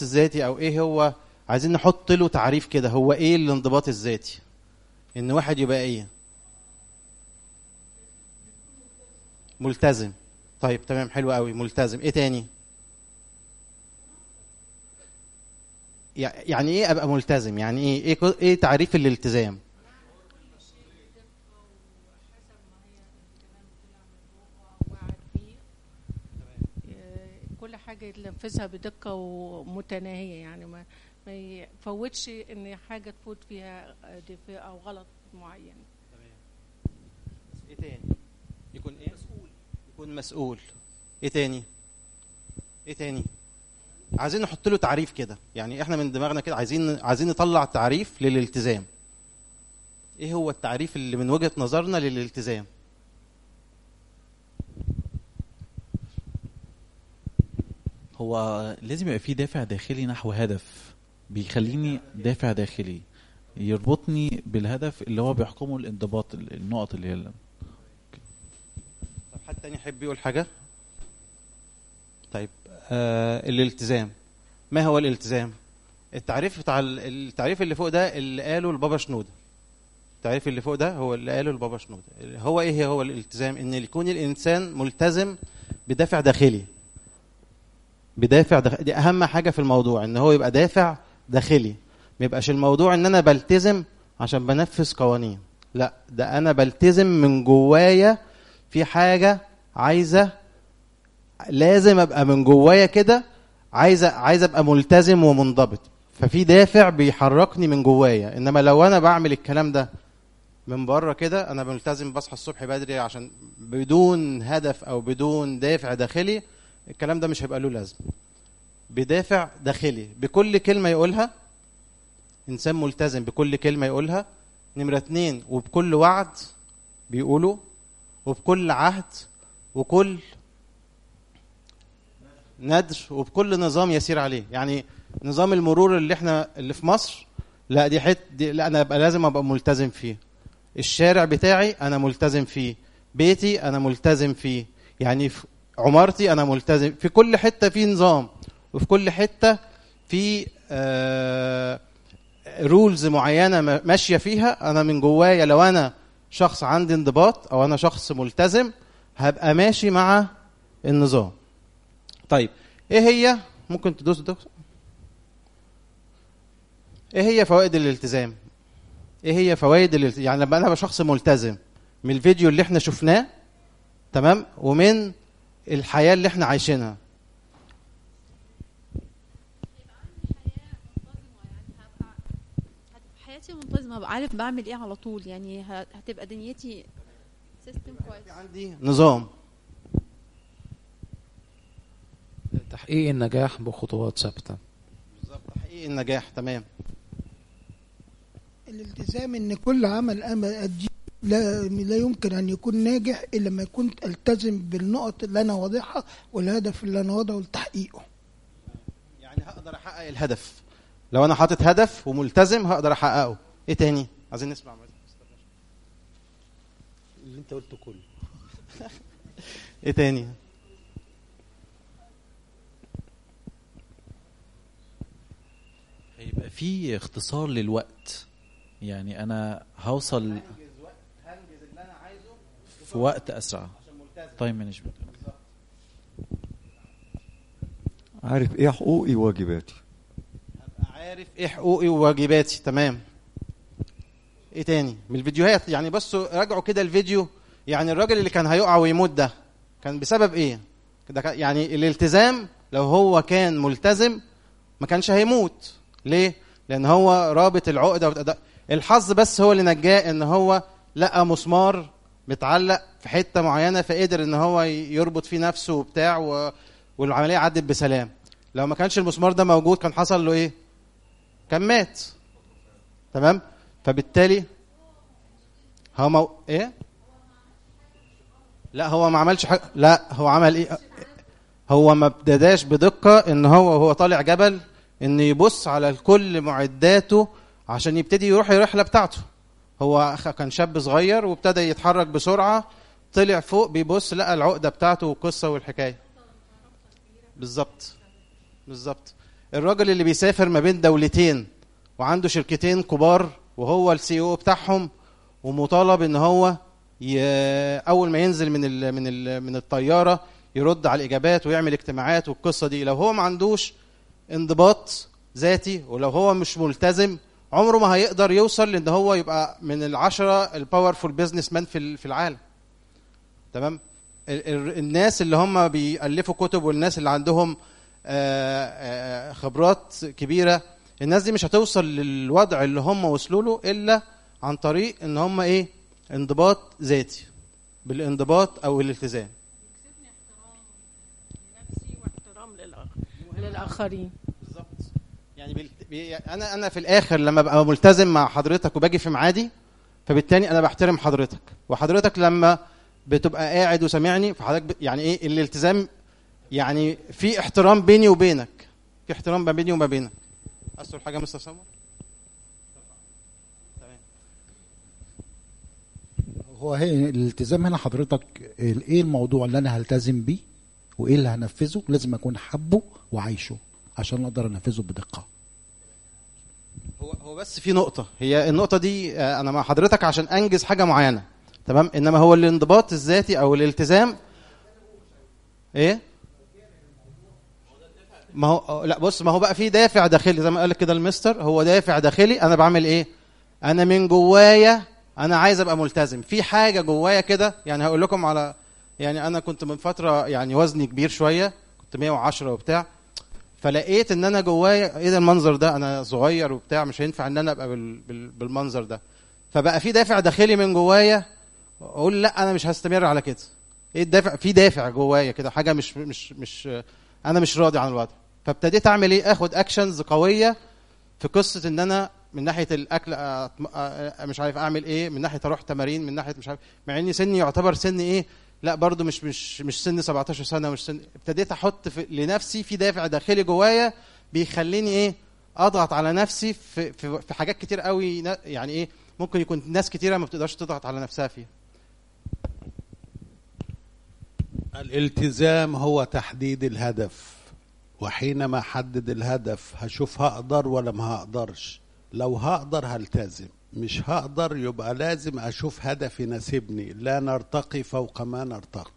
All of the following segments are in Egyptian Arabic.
الذاتي او ايه هو عايزين نحط له تعريف كده هو ايه الانضباط الذاتي ان واحد يبقى ايه ملتزم طيب تمام حلو قوي ملتزم ايه تاني يع- يعني ايه ابقى ملتزم يعني ايه ايه, كو- إيه تعريف الالتزام وقعد فيه آه، كل حاجة ينفذها بدقة ومتناهية يعني ما ما يفوتش ان حاجة تفوت فيها دفاع او غلط معين ايه تاني يكون ايه مسؤول يكون مسؤول ايه تاني ايه تاني عايزين نحط له تعريف كده يعني احنا من دماغنا كده عايزين عايزين نطلع تعريف للالتزام ايه هو التعريف اللي من وجهة نظرنا للالتزام هو لازم يبقى في دافع داخلي نحو هدف بيخليني دافع داخلي يربطني بالهدف اللي هو بيحكمه الانضباط ال- النقط اللي هي ال- طب حد تاني يحب يقول حاجة طيب آه الالتزام ما هو الالتزام التعريف بتاع ال- التعريف اللي فوق ده اللي قاله البابا شنودة التعريف اللي فوق ده هو اللي قاله البابا شنودة هو ايه هو الالتزام ان يكون الانسان ملتزم بدافع داخلي بدافع داخلي دي اهم حاجة في الموضوع ان هو يبقى دافع داخلي ما يبقاش الموضوع ان انا بلتزم عشان بنفذ قوانين لا ده انا بلتزم من جوايا في حاجه عايزه لازم ابقى من جوايا كده عايزه عايز ابقى ملتزم ومنضبط ففي دافع بيحركني من جوايا انما لو انا بعمل الكلام ده من بره كده انا ملتزم بصحى الصبح بدري عشان بدون هدف او بدون دافع داخلي الكلام ده مش هيبقى له لازمه بدافع داخلي بكل كلمه يقولها انسان ملتزم بكل كلمه يقولها نمره اتنين وبكل وعد بيقوله وبكل عهد وكل ندر وبكل نظام يسير عليه يعني نظام المرور اللي احنا اللي في مصر لا دي حت دي لا انا ابقى لازم ابقى ملتزم فيه الشارع بتاعي انا ملتزم فيه بيتي انا ملتزم فيه يعني في عمارتي انا ملتزم في كل حته في نظام وفي كل حته في آه رولز معينه ما- ماشيه فيها انا من جوايا لو انا شخص عندي انضباط او انا شخص ملتزم هبقى ماشي مع النظام طيب ايه هي ممكن تدوس دكتور ايه هي فوائد الالتزام ايه هي فوائد الالتزام يعني لما انا ابقى شخص ملتزم من الفيديو اللي احنا شفناه تمام ومن الحياه اللي احنا عايشينها هتبقى حياتي منتظمه هبقى عارف بعمل ايه على طول يعني ه- هتبقى دنيتي سيستم كويس عندي نظام تحقيق النجاح بخطوات ثابته بالظبط تحقيق النجاح تمام الالتزام ان كل عمل انا اديه لا لا يمكن ان يكون ناجح الا لما يكون التزم بالنقط اللي انا واضحها والهدف اللي انا واضحه لتحقيقه يعني هقدر احقق الهدف لو انا حاطط هدف وملتزم هقدر احققه ايه تاني عايزين نسمع اللي انت قلته كله ايه تاني هيبقى في اختصار للوقت يعني انا هوصل هنجز اللي انا عايزه في وقت اسرع عشان ملتزم تايم مانجمنت عارف ايه حقوقي وواجباتي ابقى عارف ايه حقوقي وواجباتي تمام ايه تاني من الفيديوهات يعني بصوا راجعوا كده الفيديو يعني الراجل اللي كان هيقع ويموت ده كان بسبب ايه ده كان- يعني الالتزام لو هو كان ملتزم ما كانش هيموت ليه لان هو رابط العقده وتد- الحظ بس هو اللي نجاه ان هو لقى مسمار متعلق في حته معينه فقدر ان هو ي- يربط فيه نفسه وبتاع و... والعمليه عدت بسلام لو ما كانش المسمار ده موجود كان حصل له ايه كان مات تمام فبالتالي هو مو... ايه لا هو ما عملش حاجه لا هو عمل ايه هو ما ابتداش بدقه ان هو وهو طالع جبل ان يبص على كل معداته عشان يبتدي يروح الرحله بتاعته هو أخ- كان شاب صغير وابتدى يتحرك بسرعه طلع فوق بيبص لقى العقده بتاعته والقصه والحكايه بالظبط بالظبط الراجل اللي بيسافر ما بين دولتين وعنده شركتين كبار وهو السي او بتاعهم ومطالب ان هو ي... اول ما ينزل من ال... من ال... من الطياره يرد على الاجابات ويعمل اجتماعات والقصه دي لو هو ما عندوش انضباط ذاتي ولو هو مش ملتزم عمره ما هيقدر يوصل لان هو يبقى من العشرة الباورفول بيزنس مان في ال- في العالم تمام ال- ال- الناس اللي هم بيألفوا كتب والناس اللي عندهم آه، آه، خبرات كبيرة الناس دي مش هتوصل للوضع اللي هم وصلوا له إلا عن طريق إن هم إيه انضباط ذاتي بالانضباط أو الالتزام يكسبني احترام لنفسي واحترام للآخ- للآخرين بالظبط يعني بيلت... بي... انا انا في الاخر لما ابقى ملتزم مع حضرتك وباجي في ميعادي فبالتالي انا بحترم حضرتك وحضرتك لما بتبقى قاعد وسامعني فحضرتك ب... يعني ايه الالتزام يعني في احترام بيني وبينك في احترام ما بيني وما بينك اسال حاجه يا مستر سمر تمام هو هي الالتزام هنا حضرتك ال- ايه الموضوع اللي انا هلتزم بيه وايه اللي هنفذه لازم اكون حبه وعايشه عشان اقدر انفذه بدقه هو هو بس في نقطة هي النقطة دي آه، أنا مع حضرتك عشان أنجز حاجة معينة تمام إنما هو الانضباط الذاتي أو الالتزام إيه؟ ما هو آه، لا بص ما هو بقى في دافع داخلي زي ما قال كده المستر هو دافع داخلي أنا بعمل إيه؟ أنا من جوايا أنا عايز أبقى ملتزم في حاجة جوايا كده يعني هقول لكم على يعني أنا كنت من فترة يعني وزني كبير شوية كنت 110 وبتاع فلقيت ان انا جوايا ايه ده المنظر ده انا صغير وبتاع مش هينفع ان انا ابقى بال بال بالمنظر ده فبقى في دافع داخلي من جوايا اقول لا انا مش هستمر على كده ايه الدافع في دافع جوايا كده حاجه مش مش مش انا مش راضي عن الوضع فابتديت اعمل ايه اخد اكشنز قويه في قصه ان انا من ناحيه الاكل أتم- أ- مش عارف اعمل ايه من ناحيه اروح تمارين من ناحيه مش عارف مع اني سني يعتبر سن ايه لا برضو مش مش مش سن 17 سنه مش سن ابتديت احط في لنفسي في دافع داخلي جوايا بيخليني ايه اضغط على نفسي في في, في حاجات كتير قوي نا- يعني ايه ممكن يكون ناس كتيره ما بتقدرش تضغط على نفسها فيها الالتزام هو تحديد الهدف وحينما احدد الهدف هشوف هقدر ولا ما هقدرش لو هقدر هلتزم مش هقدر يبقى لازم اشوف هدف يناسبني لا نرتقي فوق ما نرتقي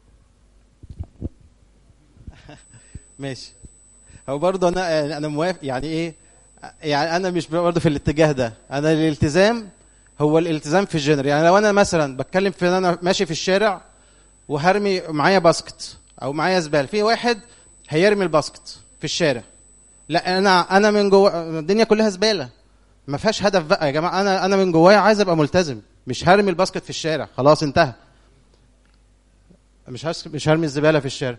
ماشي هو برضه انا انا موافق يعني ايه يعني انا مش برضه في الاتجاه ده انا الالتزام هو الالتزام في الجنر يعني لو انا مثلا بتكلم في ان انا ماشي في الشارع وهرمي معايا باسكت او معايا زباله في واحد هيرمي الباسكت في الشارع لا انا انا من جوه الدنيا كلها زباله ما فيهاش هدف بقى يا جماعه انا انا من جوايا عايز ابقى ملتزم مش هرمي الباسكت في الشارع خلاص انتهى مش هس... مش هرمي الزباله في الشارع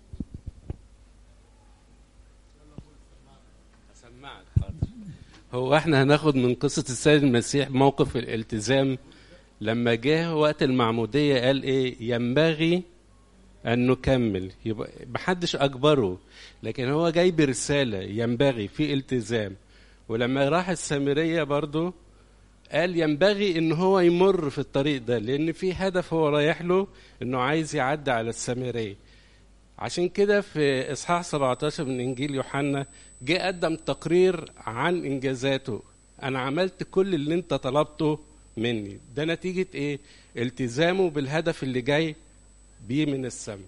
سمعك حاضر هو احنا هناخد من قصة السيد المسيح موقف الالتزام لما جه وقت المعمودية قال ايه ينبغي ان نكمل يبقى محدش اجبره لكن هو جاي برسالة ينبغي في التزام ولما راح السامرية برضو قال ينبغي ان هو يمر في الطريق ده لان في هدف هو رايح له انه عايز يعدي على السامرية عشان كده في اصحاح 17 من انجيل يوحنا جه قدم تقرير عن انجازاته انا عملت كل اللي انت طلبته مني ده نتيجه ايه التزامه بالهدف اللي جاي بيه من السماء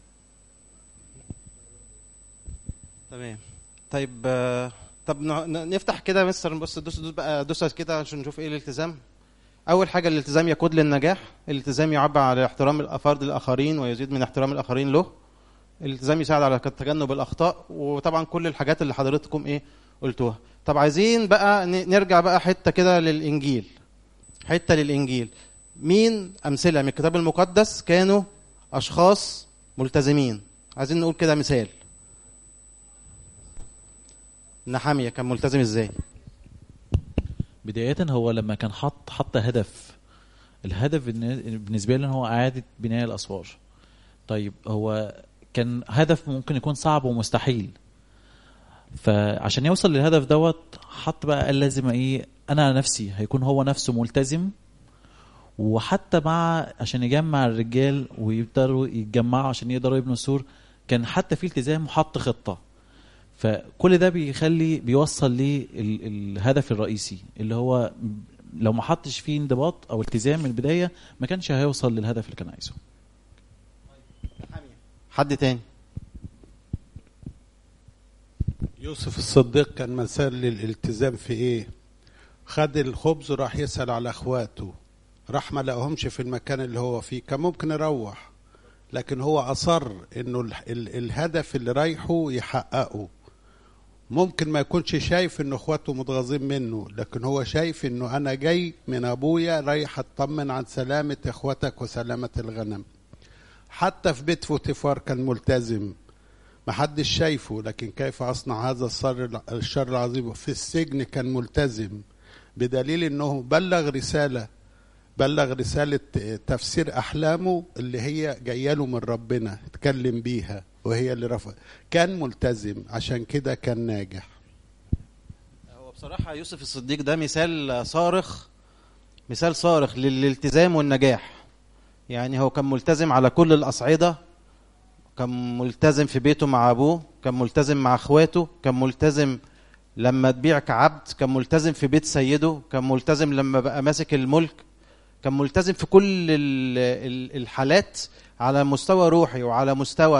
تمام طيب آه، طب نع- ن- نفتح كده يا مستر نبص دوس دوس بقى دوس كده عشان نشوف ايه الالتزام اول حاجه الالتزام يقود للنجاح الالتزام يعبر على احترام الافراد الاخرين ويزيد من احترام الاخرين له الالتزام يساعد على تجنب الاخطاء وطبعا كل الحاجات اللي حضرتكم ايه قلتوها طب عايزين بقى ن- نرجع بقى حته كده للانجيل حته للانجيل مين امثله من الكتاب المقدس كانوا اشخاص ملتزمين عايزين نقول كده مثال نحاميه كان ملتزم ازاي بداية هو لما كان حط حط هدف الهدف بالن- بالنسبة له إن هو إعادة بناء الأسوار طيب هو كان هدف ممكن يكون صعب ومستحيل فعشان يوصل للهدف دوت حط بقى قال لازم ايه انا نفسي هيكون هو نفسه ملتزم وحتى مع عشان يجمع الرجال ويقدروا يتجمعوا عشان يقدروا يبنوا سور كان حتى في التزام وحط خطه فكل ده بيخلي بيوصل لي ال- الهدف الرئيسي اللي هو لو ما حطش فيه انضباط او التزام من البدايه ما كانش هيوصل للهدف اللي كان عايزه حد تاني يوسف الصديق كان مثال للالتزام في ايه خد الخبز وراح يسأل على اخواته راح ما لقاهمش في المكان اللي هو فيه كان ممكن يروح لكن هو اصر انه ال ال الهدف اللي رايحه يحققه ممكن ما يكونش شايف ان اخواته متغاظين منه لكن هو شايف انه انا جاي من ابويا رايح اطمن عن سلامة اخواتك وسلامة الغنم حتى في بيت فوتيفار كان ملتزم محدش شايفه لكن كيف أصنع هذا الشر الشر العظيم في السجن كان ملتزم بدليل أنه بلغ رسالة بلغ رسالة تفسير أحلامه اللي هي جاية له من ربنا اتكلم بيها وهي اللي رفع كان ملتزم عشان كده كان ناجح هو بصراحة يوسف الصديق ده مثال صارخ مثال صارخ للالتزام والنجاح يعني هو كان ملتزم على كل الأصعدة كان ملتزم في بيته مع أبوه كان ملتزم مع أخواته كان ملتزم لما تبيع كعبد كان ملتزم في بيت سيده كان ملتزم لما بقى ماسك الملك كان ملتزم في كل ال- ال- الحالات على مستوى روحي وعلى مستوى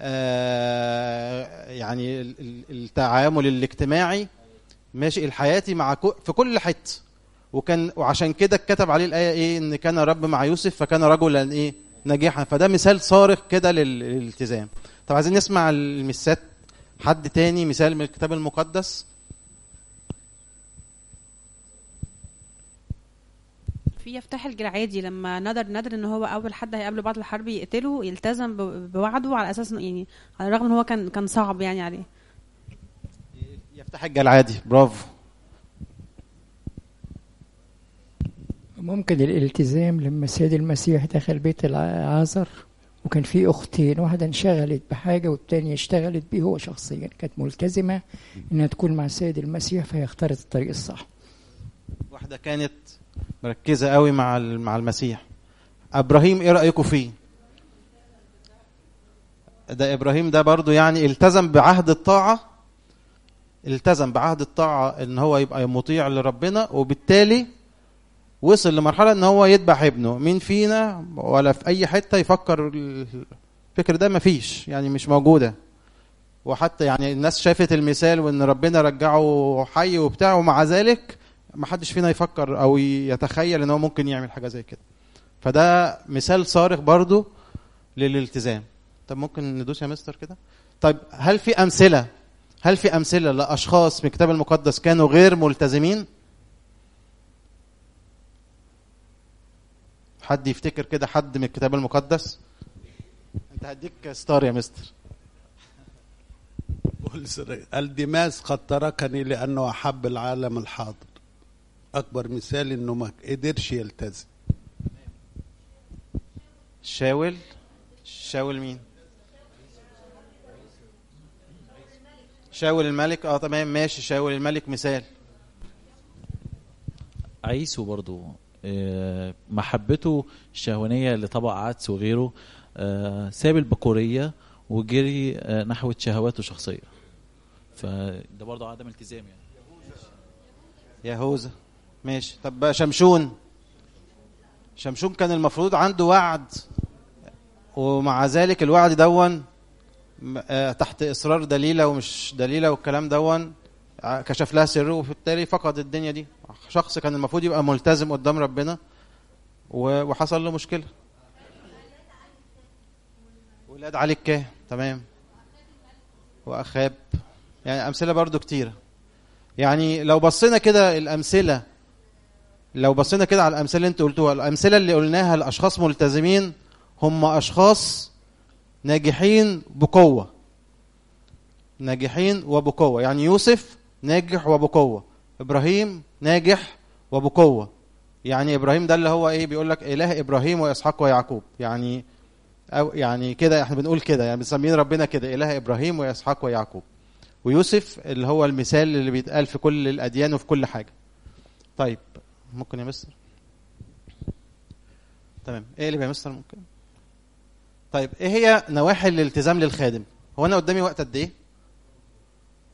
آه، يعني ال- ال- التعامل الاجتماعي ماشي الحياتي مع كو في كل حته وكان وعشان كده اتكتب عليه الايه ايه ان كان رب مع يوسف فكان رجلا ايه ناجحا فده مثال صارخ كده لل- للالتزام طب عايزين نسمع المسات حد تاني مثال من الكتاب المقدس في يفتح الجرعادي لما ندر ندر ان هو اول حد هيقابله بعد الحرب يقتله يلتزم ب- بوعده على اساس إنه يعني على الرغم ان هو كان كان صعب يعني عليه يفتح الجلعادي برافو ممكن الالتزام لما السيد المسيح دخل بيت العازر وكان في اختين واحده انشغلت بحاجه والتانية اشتغلت بيه هو شخصيا كانت ملتزمه انها تكون مع السيد المسيح فهي اختارت الطريق الصح واحده كانت مركزه قوي مع ال- مع المسيح ابراهيم ايه رايكم فيه ده ابراهيم ده برضو يعني التزم بعهد الطاعه التزم بعهد الطاعه ان هو يبقى مطيع لربنا وبالتالي وصل لمرحله ان هو يذبح ابنه مين فينا ولا في اي حته يفكر الفكر ده مفيش يعني مش موجوده وحتى يعني الناس شافت المثال وان ربنا رجعه حي وبتاع ومع ذلك ما حدش فينا يفكر او يتخيل ان هو ممكن يعمل حاجه زي كده فده مثال صارخ برضو للالتزام طب ممكن ندوس يا مستر كده طيب هل في امثله هل في امثله لاشخاص من الكتاب المقدس كانوا غير ملتزمين حد يفتكر كده حد من الكتاب المقدس انت هديك ستار يا مستر بولس قال ديماس قد تركني لأنه أحب العالم الحاضر أكبر مثال إنه ما قدرش يلتزم شاول شاول مين شاول الملك اه تمام ماشي شاول الملك مثال عيسو برضو آه، محبته الشهوانية لطبق عدس وغيره آه، ساب البكورية وجري آه، نحو شهواته الشخصية فده برضو عدم التزام يعني يهوذا ماشي طب بقى شمشون شمشون كان المفروض عنده وعد ومع ذلك الوعد دون م- آه، تحت اصرار دليله ومش دليله والكلام دون ع- كشف لها سره وبالتالي فقد الدنيا دي شخص كان المفروض يبقى ملتزم قدام ربنا و- وحصل له مشكله ولاد علي الكاهن تمام واخاب يعني امثله برضو كتيره يعني لو بصينا كده الامثله لو بصينا كده على الامثله اللي انت قلتوها الامثله اللي قلناها لاشخاص ملتزمين هم اشخاص ناجحين بقوه ناجحين وبقوه يعني يوسف ناجح وبقوه ابراهيم ناجح وبقوه يعني ابراهيم ده اللي هو ايه بيقول لك اله ابراهيم واسحاق ويعقوب يعني أو يعني كده احنا بنقول كده يعني بنسميه ربنا كده اله ابراهيم واسحاق ويعقوب ويوسف اللي هو المثال اللي بيتقال في كل الاديان وفي كل حاجه طيب ممكن يا مستر تمام ايه اللي يا مستر ممكن طيب ايه هي نواحي الالتزام للخادم هو انا قدامي وقت قد ايه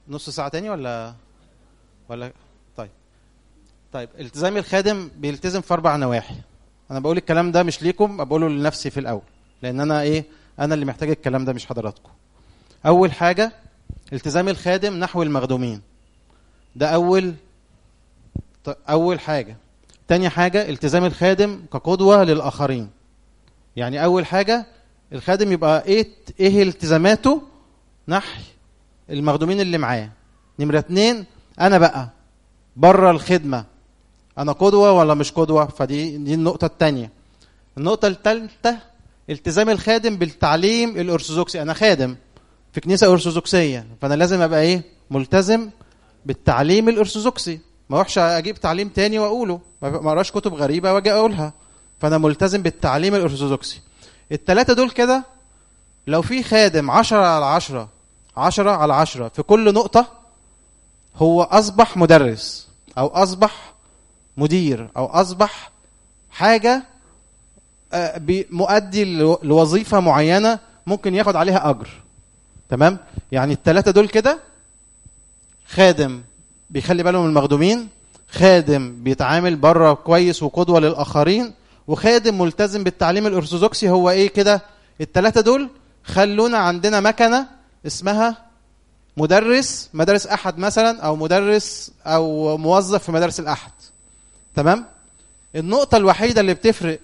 نص ساعه تاني ولا ولا طيب طيب التزام الخادم بيلتزم في اربع نواحي انا بقول الكلام ده مش ليكم بقوله لنفسي في الاول لان انا ايه انا اللي محتاج الكلام ده مش حضراتكم اول حاجه التزام الخادم نحو المخدومين ده اول ط- اول حاجه تاني حاجه التزام الخادم كقدوه للاخرين يعني اول حاجه الخادم يبقى ايه ايه التزاماته نحو المخدومين اللي معاه نمره اتنين انا بقى بره الخدمه انا قدوه ولا مش قدوه فدي دي النقطه الثانيه النقطه الثالثه التزام الخادم بالتعليم الارثوذكسي انا خادم في كنيسه ارثوذكسيه فانا لازم ابقى ايه ملتزم بالتعليم الارثوذكسي ما اروحش اجيب تعليم تاني واقوله ما ما اقراش كتب غريبه واجي اقولها فانا ملتزم بالتعليم الارثوذكسي الثلاثه دول كده لو في خادم عشرة على عشرة عشرة على عشرة في كل نقطة هو أصبح مدرس أو أصبح مدير أو أصبح حاجة آه، بي- مؤدي لو- لوظيفة معينة ممكن ياخد عليها أجر تمام يعني الثلاثة دول كده خادم بيخلي باله من المخدومين خادم بيتعامل بره كويس وقدوة للآخرين وخادم ملتزم بالتعليم الأرثوذكسي هو إيه كده الثلاثة دول خلونا عندنا مكنة اسمها مدرس مدارس أحد مثلا أو مدرس أو موظف في مدارس الأحد تمام النقطة الوحيدة اللي بتفرق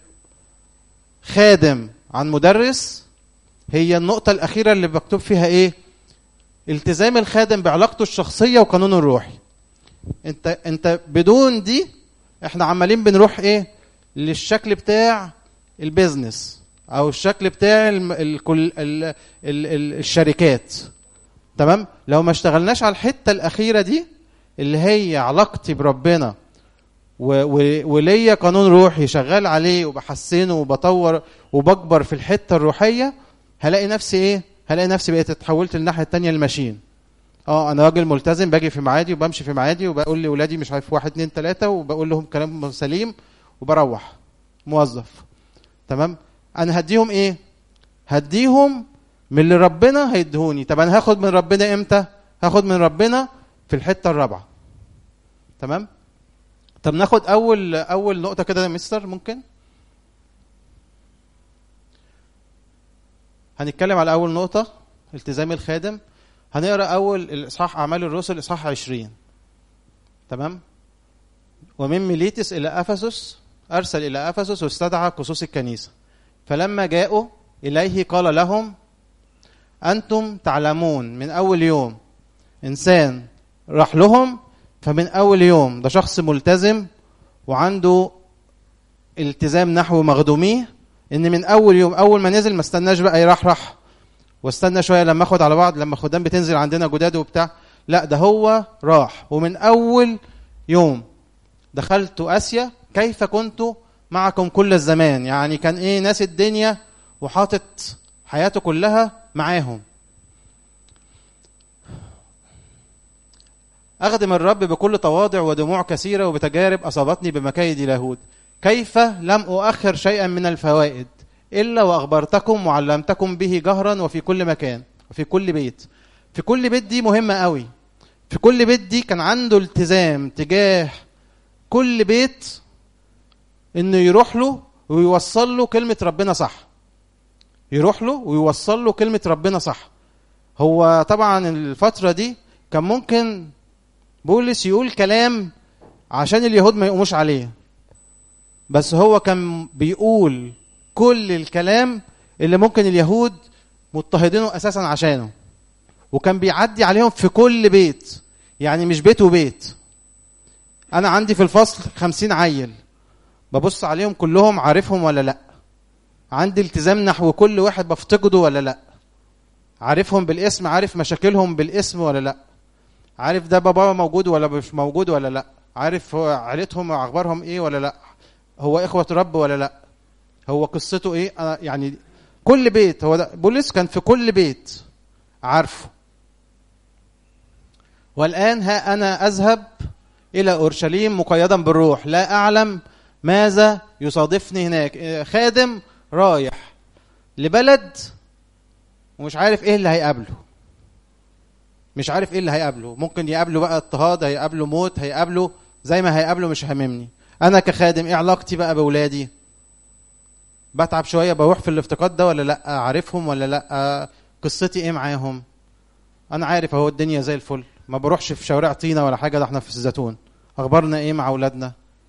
خادم عن مدرس هي النقطة الأخيرة اللي مكتوب فيها إيه؟ التزام الخادم بعلاقته الشخصية وقانونه الروحي. أنت أنت بدون دي إحنا عمالين بنروح إيه؟ للشكل بتاع البيزنس أو الشكل بتاع الم- الكل ال ال ال الشركات. تمام؟ لو ما اشتغلناش على الحتة الأخيرة دي اللي هي علاقتي بربنا و- و- وليا قانون روحي شغال عليه وبحسنه وبطور وبكبر في الحته الروحيه هلاقي نفسي ايه؟ هلاقي نفسي بقيت اتحولت للناحيه التانية الماشين. اه انا راجل ملتزم باجي في ميعادي وبمشي في ميعادي وبقول لاولادي مش عارف واحد اتنين تلاته وبقول لهم كلام سليم وبروح موظف. تمام؟ انا هديهم ايه؟ هديهم من اللي ربنا هيديهوني، طب انا هاخد من ربنا امتى؟ هاخد من ربنا في الحته الرابعه. تمام؟ طب ناخد اول اول نقطه كده يا مستر ممكن هنتكلم على اول نقطه التزام الخادم هنقرا اول الاصحاح اعمال الرسل اصحاح 20 تمام ومن ميليتس الى افسس ارسل الى افسس واستدعى قصوص الكنيسه فلما جاءوا اليه قال لهم انتم تعلمون من اول يوم انسان راح لهم فمن اول يوم ده شخص ملتزم وعنده التزام نحو مخدوميه ان من اول يوم اول ما نزل ما استناش بقى يرحرح واستنى شويه لما اخد على بعض لما خدام بتنزل عندنا جداد وبتاع لا ده هو راح ومن اول يوم دخلت اسيا كيف كنت معكم كل الزمان يعني كان ايه ناس الدنيا وحاطط حياته كلها معاهم أخدم الرب بكل تواضع ودموع كثيرة وبتجارب أصابتني بمكايد اليهود كيف لم أؤخر شيئا من الفوائد إلا وأخبرتكم وعلمتكم به جهرا وفي كل مكان وفي كل بيت في كل بيت دي مهمة قوي في كل بيت دي كان عنده التزام تجاه كل بيت انه يروح له ويوصل له كلمة ربنا صح يروح له ويوصل له كلمة ربنا صح هو طبعا الفترة دي كان ممكن بولس يقول كلام عشان اليهود ما يقوموش عليه بس هو كان بيقول كل الكلام اللي ممكن اليهود مضطهدينه اساسا عشانه وكان بيعدي عليهم في كل بيت يعني مش بيت وبيت انا عندي في الفصل خمسين عيل ببص عليهم كلهم عارفهم ولا لا عندي التزام نحو كل واحد بفتقده ولا لا عارفهم بالاسم عارف مشاكلهم بالاسم ولا لا عارف ده بابا موجود ولا مش موجود ولا لا عارف هو عيلتهم واخبارهم ايه ولا لا هو اخوة رب ولا لا هو قصته ايه أنا يعني كل بيت هو ده بولس كان في كل بيت عارفه والآن ها أنا أذهب إلى أورشليم مقيدا بالروح لا أعلم ماذا يصادفني هناك خادم رايح لبلد ومش عارف إيه اللي هيقابله مش عارف ايه اللي هيقابله ممكن يقابله بقى اضطهاد هيقابله موت هيقابله زي ما هيقابله مش هاممني انا كخادم ايه علاقتي بقى باولادي بتعب شويه بروح في الافتقاد ده ولا لا عارفهم ولا لا قصتي ايه معاهم انا عارف اهو الدنيا زي الفل ما بروحش في شوارع طينه ولا حاجه ده احنا في الزيتون اخبارنا ايه مع اولادنا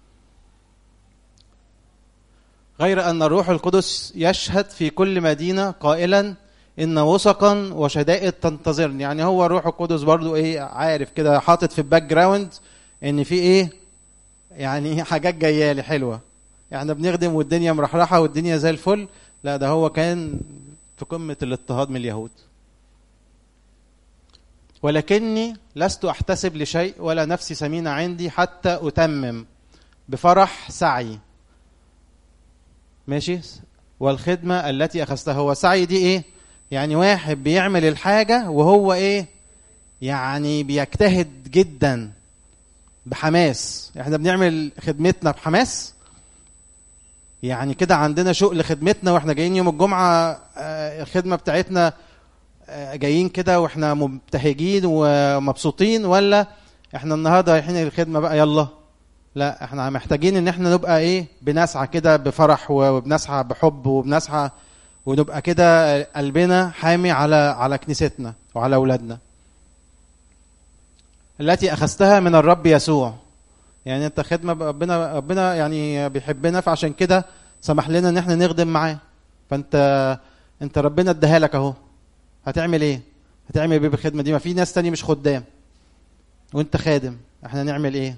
غير ان الروح القدس يشهد في كل مدينه قائلا ان وثقا وشدائد تنتظرني يعني هو الروح القدس برضو ايه عارف كده حاطط في الباك جراوند ان في ايه يعني حاجات جايه لي حلوه احنا بنخدم والدنيا مرحرحه والدنيا زي الفل لا ده هو كان في قمه الاضطهاد من اليهود ولكني لست احتسب لشيء ولا نفسي سمينه عندي حتى اتمم بفرح سعي ماشي والخدمه التي اخذتها هو سعي دي ايه يعني واحد بيعمل الحاجه وهو ايه يعني بيجتهد جدا بحماس احنا بنعمل خدمتنا بحماس يعني كده عندنا شوق لخدمتنا واحنا جايين يوم الجمعه آه، الخدمه بتاعتنا آه، جايين كده واحنا مبتهجين ومبسوطين ولا احنا النهارده رايحين الخدمه بقى يلا لا احنا محتاجين ان احنا نبقى ايه بنسعى كده بفرح وبنسعى بحب وبنسعى ونبقى كده قلبنا حامي على على كنيستنا وعلى اولادنا التي اخذتها من الرب يسوع يعني انت خدمه ربنا ربنا يعني بيحبنا فعشان كده سمح لنا ان احنا نخدم معاه فانت انت ربنا اداها لك اهو هتعمل ايه هتعمل ايه بالخدمه دي ما في ناس تاني مش خدام وانت خادم احنا نعمل ايه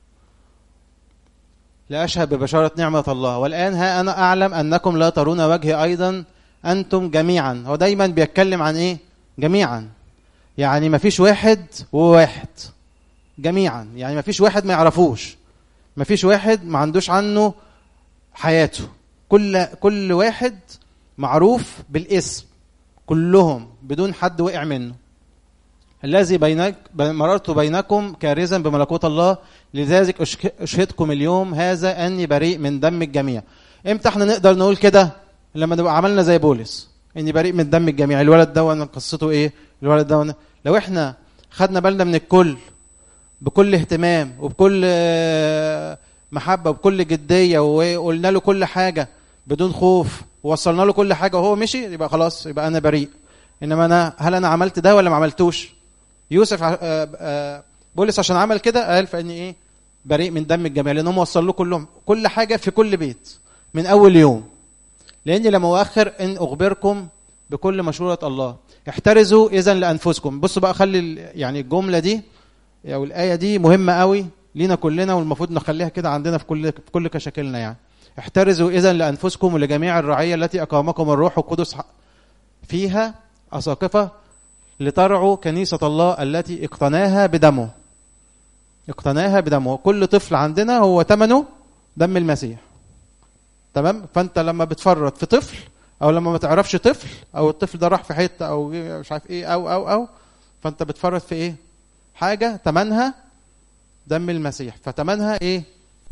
لاشهد ببشاره نعمه الله والان ها انا اعلم انكم لا ترون وجهي ايضا انتم جميعا هو دايما بيتكلم عن ايه جميعا يعني ما فيش واحد وواحد جميعا يعني ما فيش واحد ما يعرفوش ما فيش واحد ما عندوش عنه حياته كل كل واحد معروف بالاسم كلهم بدون حد وقع منه الذي بينك مررت بينكم كارزا بملكوت الله لذلك أشك- اشهدكم اليوم هذا اني بريء من دم الجميع امتى احنا نقدر نقول كده لما نبقى عملنا زي بولس اني بريء من دم الجميع الولد ده قصته ايه الولد ده لو احنا خدنا بالنا من الكل بكل اهتمام وبكل آه، محبه وبكل جديه وقلنا له كل حاجه بدون خوف ووصلنا له كل حاجه وهو مشي يبقى خلاص يبقى انا بريء انما انا هل انا عملت ده ولا ما عملتوش يوسف ع- آه، آه، بولس عشان عمل كده قال فاني ايه بريء من دم الجميع لانهم وصل له كلهم كل حاجه في كل بيت من اول يوم لاني لم اؤخر ان اخبركم بكل مشوره الله احترزوا اذا لانفسكم بصوا بقى خلي ال- يعني الجمله دي او الايه دي مهمه قوي لينا كلنا والمفروض نخليها كده عندنا في كل في كل كشاكلنا يعني احترزوا اذا لانفسكم ولجميع الرعيه التي اقامكم الروح القدس ح- فيها اساقفه لترعوا كنيسه الله التي اقتناها بدمه اقتناها بدمه كل طفل عندنا هو ثمنه دم المسيح تمام فانت لما بتفرط في طفل او لما ما تعرفش طفل او الطفل ده راح في حته او مش عارف ايه او او او فانت بتفرط في ايه حاجه ثمنها دم المسيح فتمنها ايه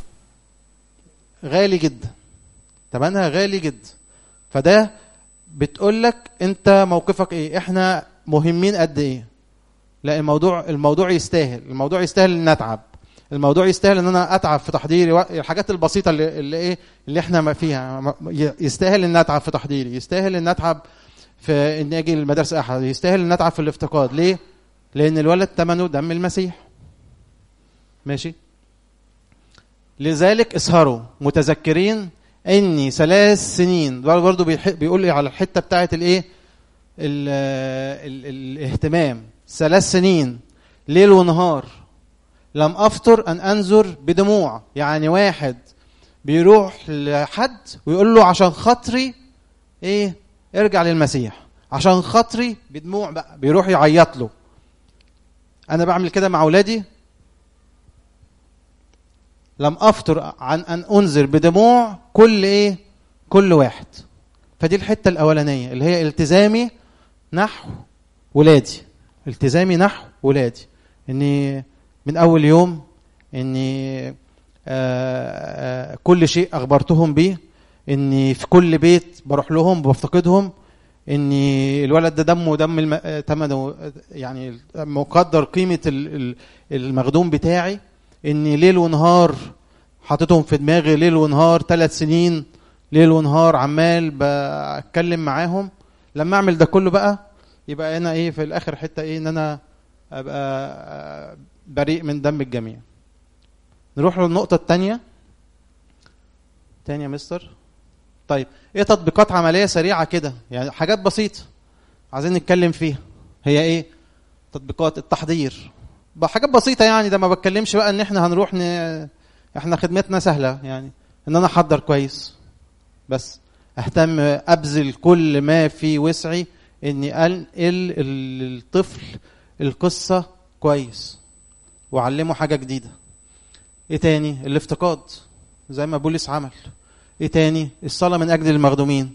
غالي جدا ثمنها غالي جدا فده بتقول لك انت موقفك ايه احنا مهمين قد ايه لا الموضوع الموضوع يستاهل الموضوع يستاهل ان اتعب الموضوع يستاهل ان انا اتعب في تحضيري و- الحاجات البسيطه اللي, اللي ايه اللي احنا ما فيها ما- يستاهل ان اتعب في تحضيري يستاهل ان اتعب في ان اجي المدارس احد يستاهل ان اتعب في الافتقاد ليه لان الولد ثمنه دم المسيح ماشي لذلك اسهروا متذكرين اني ثلاث سنين برضه بيح- بيقول لي على الحته بتاعت الايه ال- ال- الاهتمام ثلاث سنين ليل ونهار لم افطر ان انظر بدموع يعني واحد بيروح لحد ويقول له عشان خاطري ايه ارجع للمسيح عشان خاطري بدموع بقى بيروح يعيط له انا بعمل كده مع اولادي لم افطر عن ان انذر بدموع كل ايه كل واحد فدي الحته الاولانيه اللي هي التزامي نحو ولادي التزامي نحو ولادي اني من اول يوم اني آه، آه، كل شيء اخبرتهم بيه اني في كل بيت بروح لهم بفتقدهم ان الولد ده دمه دم الم... تمنه يعني مقدر قيمه ال- ال- المخدوم بتاعي اني ليل ونهار حاططهم في دماغي ليل ونهار ثلاث سنين ليل ونهار عمال بتكلم معاهم لما اعمل ده كله بقى يبقى انا ايه في الاخر حته ايه ان انا ابقى آه، بريء من دم الجميع نروح للنقطه الثانيه تاني يا مستر طيب ايه تطبيقات عمليه سريعه كده يعني حاجات بسيطه عايزين نتكلم فيها هي ايه تطبيقات التحضير بقى حاجات بسيطه يعني ده ما بتكلمش بقى ان احنا هنروح ن... احنا خدمتنا سهله يعني ان انا احضر كويس بس اهتم ابذل كل ما في وسعي اني انقل ال- الطفل القصه كويس واعلمه حاجه جديده ايه تاني الافتقاد زي ما بولس عمل ايه تاني الصلاه من اجل المخدومين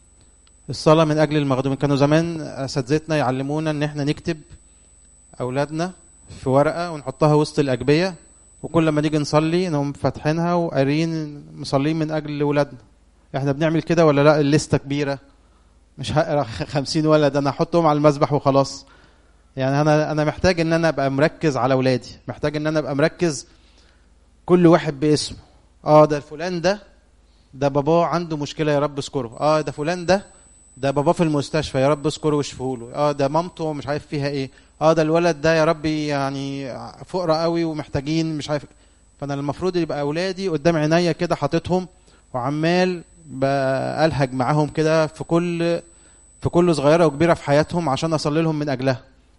الصلاه من اجل المخدومين كانوا زمان اساتذتنا يعلمونا ان احنا نكتب اولادنا في ورقه ونحطها وسط الاجبيه وكل ما نيجي نصلي نقوم فاتحينها وقاريين مصلين من اجل ولادنا احنا بنعمل كده ولا لا الليسته كبيره مش هقرا خمسين ولد انا احطهم على المسبح وخلاص يعني انا انا محتاج ان انا ابقى مركز على اولادي محتاج ان انا ابقى مركز كل واحد باسمه اه ده فلان ده ده باباه عنده مشكله يا رب اذكره اه ده فلان ده ده باباه في المستشفى يا رب اذكره واشفيه له اه ده مامته مش عارف فيها ايه اه ده الولد ده يا ربي يعني فقراء قوي ومحتاجين مش عارف فانا المفروض يبقى اولادي قدام عينيا كده حاططهم وعمال بألهج معاهم كده في كل في كل صغيره وكبيره في حياتهم عشان اصلي لهم من اجلها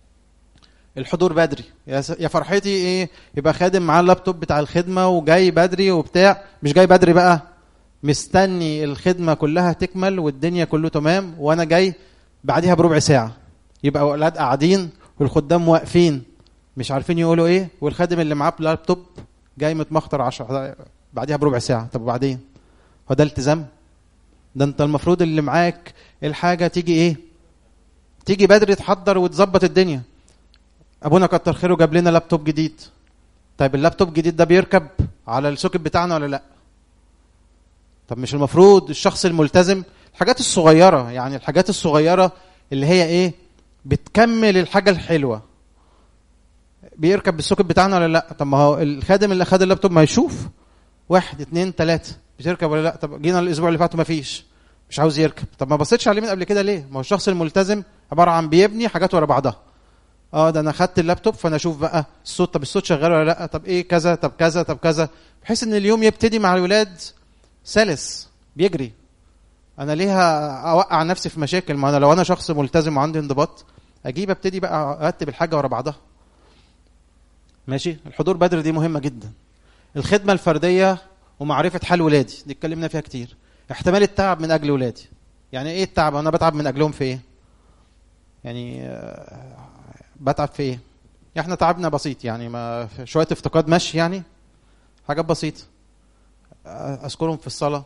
الحضور بدري يا س- يا فرحتي ايه يبقى خادم معاه اللابتوب بتاع الخدمه وجاي بدري وبتاع مش جاي بدري بقى مستني الخدمه كلها تكمل والدنيا كله تمام وانا جاي بعديها بربع ساعه يبقى اولاد قاعدين والخدام واقفين مش عارفين يقولوا ايه والخادم اللي معاه لابتوب جاي متمخطر 10 بعديها بربع ساعه طب وبعدين هو ده التزام ده انت المفروض اللي معاك الحاجه تيجي ايه تيجي بدري تحضر وتظبط الدنيا ابونا كتر خيره جاب لنا لابتوب جديد طيب اللابتوب الجديد ده بيركب على السوكت بتاعنا ولا لا طب مش المفروض الشخص الملتزم الحاجات الصغيره يعني الحاجات الصغيره اللي هي ايه بتكمل الحاجه الحلوه بيركب بالسوكت بتاعنا ولا لا طب ما هو الخادم اللي خد اللابتوب ما يشوف واحد اتنين تلاته بتركب ولا لا طب جينا الاسبوع اللي فات ما فيش مش عاوز يركب طب ما بصيتش عليه من قبل كده ليه ما هو الشخص الملتزم عباره عن بيبني حاجات ورا بعضها اه ده انا خدت اللابتوب فانا اشوف بقى الصوت طب الصوت شغال ولا لا طب ايه كذا طب كذا طب كذا بحيث ان اليوم يبتدي مع الولاد سلس بيجري انا ليه اوقع نفسي في مشاكل ما انا لو انا شخص ملتزم وعندي انضباط اجيب ابتدي بقى ارتب الحاجه ورا بعضها ماشي الحضور بدري دي مهمه جدا الخدمه الفرديه ومعرفه حال ولادي دي اتكلمنا فيها كتير احتمال التعب من اجل ولادي يعني ايه التعب انا بتعب من اجلهم في ايه يعني آه، بتعب في ايه احنا تعبنا بسيط يعني ما شويه افتقاد مشي يعني حاجات بسيطه آه، اذكرهم في الصلاه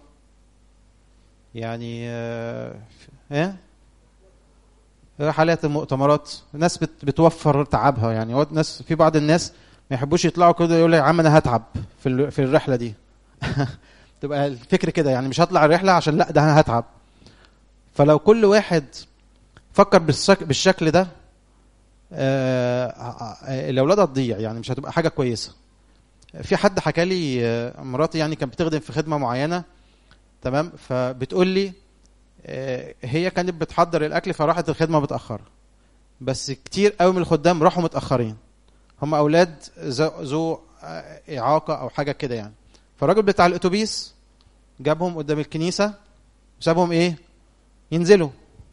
يعني آه، ايه رحلات المؤتمرات ناس بت بتوفر تعبها يعني هو ناس في بعض الناس ما يحبوش يطلعوا كده يقول لي يا عم انا هتعب في ال- في الرحله دي تبقى الفكر كده يعني مش هطلع الرحله عشان لا ده انا هتعب فلو كل واحد فكر بالشك بالشكل ده آه، آه، الاولاد هتضيع يعني مش هتبقى حاجه كويسه في حد حكى لي آه، مراتي يعني كانت بتخدم في خدمه معينه تمام فبتقول لي آه، هي كانت بتحضر الاكل فراحت الخدمه متاخره بس كتير قوي من الخدام راحوا متاخرين هم اولاد ذو ذو آه، اعاقه او حاجه كده يعني فالراجل بتاع الاتوبيس جابهم قدام الكنيسه وسابهم ايه ينزلوا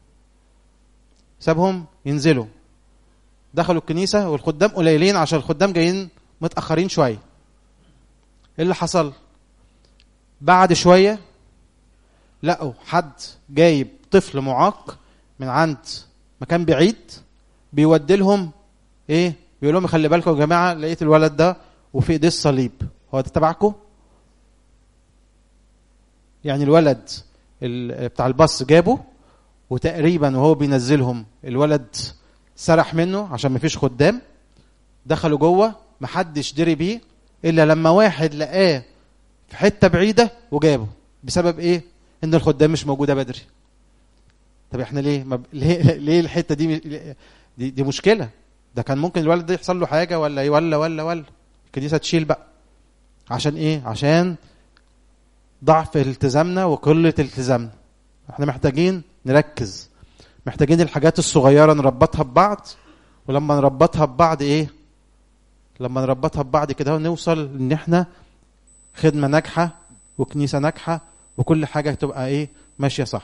سابهم ينزلوا دخلوا الكنيسه والخدام قليلين عشان الخدام جايين متاخرين شويه ايه اللي حصل بعد شويه لقوا حد جايب طفل معاق من عند مكان بعيد بيودي لهم ايه بيقول لهم خلي بالكم يا جماعه لقيت الولد ده وفي ايديه الصليب هو ده تبعكم يعني الولد ال- بتاع الباص جابه وتقريبا وهو بينزلهم الولد سرح منه عشان مفيش خدام دخلوا جوه محدش دري بيه الا لما واحد لقاه في حته بعيده وجابه بسبب ايه ان الخدام مش موجوده بدري طب احنا ليه ما ب... ليه ليه الحته دي دي, دي مشكله ده كان ممكن الولد ده يحصل له حاجه ولا ولا ولا ولا الكنيسه تشيل بقى عشان ايه عشان ضعف التزامنا وقله التزامنا احنا محتاجين نركز محتاجين الحاجات الصغيره نربطها ببعض ولما نربطها ببعض ايه لما نربطها ببعض كده نوصل ان احنا خدمه ناجحه وكنيسه ناجحه وكل حاجه تبقى ايه ماشيه صح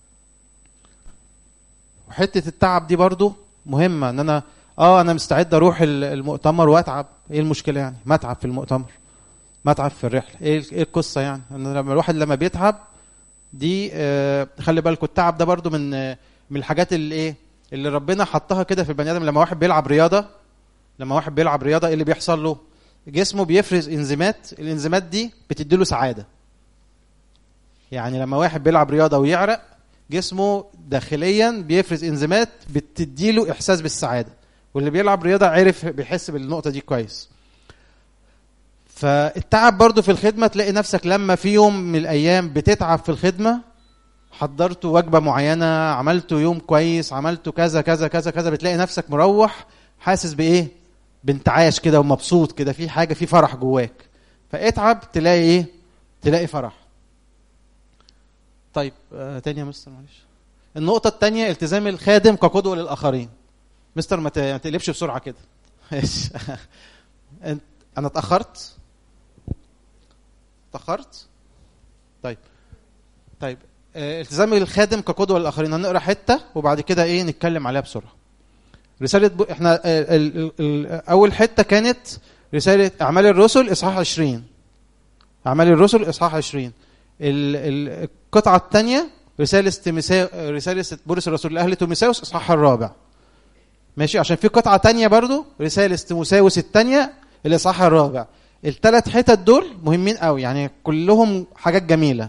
وحته التعب دي برضو مهمه ان انا اه انا مستعد اروح المؤتمر واتعب ايه المشكله يعني ما اتعب في المؤتمر ما اتعب في الرحله ايه ايه القصه يعني ان لما الواحد لما بيتعب دي آه خلي بالكم التعب ده برضو من آه من الحاجات اللي ايه اللي ربنا حطها كده في البني ادم لما واحد بيلعب رياضه لما واحد بيلعب رياضه ايه اللي بيحصل له جسمه بيفرز انزيمات الانزيمات دي بتدي له سعاده يعني لما واحد بيلعب رياضه ويعرق جسمه داخليا بيفرز انزيمات بتدي له احساس بالسعاده واللي بيلعب رياضه عرف بيحس بالنقطه دي كويس فالتعب برضو في الخدمه تلاقي نفسك لما في يوم من الايام بتتعب في الخدمه حضرت وجبه معينه عملت يوم كويس عملت كذا كذا كذا كذا بتلاقي نفسك مروح حاسس بايه بانتعاش كده ومبسوط كده في حاجه في فرح جواك فاتعب تلاقي ايه تلاقي فرح طيب آه تاني يا مستر معلش النقطه الثانيه التزام الخادم كقدوه للاخرين مستر ما تقلبش بسرعه كده انا اتاخرت اتاخرت طيب طيب آه التزام الخادم كقدوه للاخرين هنقرا حته وبعد كده ايه نتكلم عليها بسرعه رساله ب... احنا آه ال... ال... ال... اول حته كانت رساله اعمال الرسل اصحاح 20 اعمال الرسل اصحاح 20 ال... القطعه الثانيه رساله تيمساو رساله بولس الرسول لاهل تيموساوس اصحاح الرابع ماشي عشان في قطعه تانية برضو رساله تيموساوس الثانيه الاصحاح الرابع الثلاث حتت دول مهمين قوي يعني كلهم حاجات جميله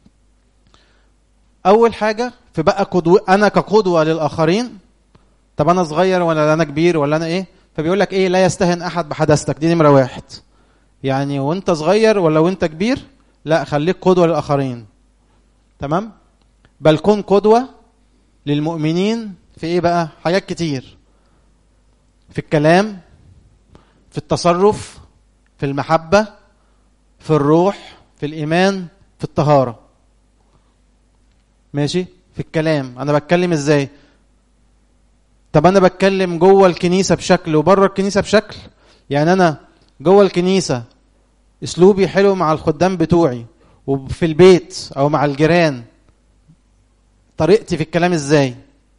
اول حاجه في بقى قدوه انا كقدوه للاخرين طب انا صغير ولا انا كبير ولا انا ايه فبيقول لك ايه لا يستهن احد بحدثتك دي نمره واحد يعني وانت صغير ولا وانت كبير لا خليك قدوه للاخرين تمام بل كن قدوه للمؤمنين في ايه بقى حاجات كتير في الكلام في التصرف في المحبه في الروح في الايمان في الطهاره ماشي في الكلام انا بتكلم ازاي طب انا بتكلم جوه الكنيسه بشكل وبره الكنيسه بشكل يعني انا جوه الكنيسه اسلوبي حلو مع الخدام بتوعي وفي البيت او مع الجيران طريقتي في الكلام ازاي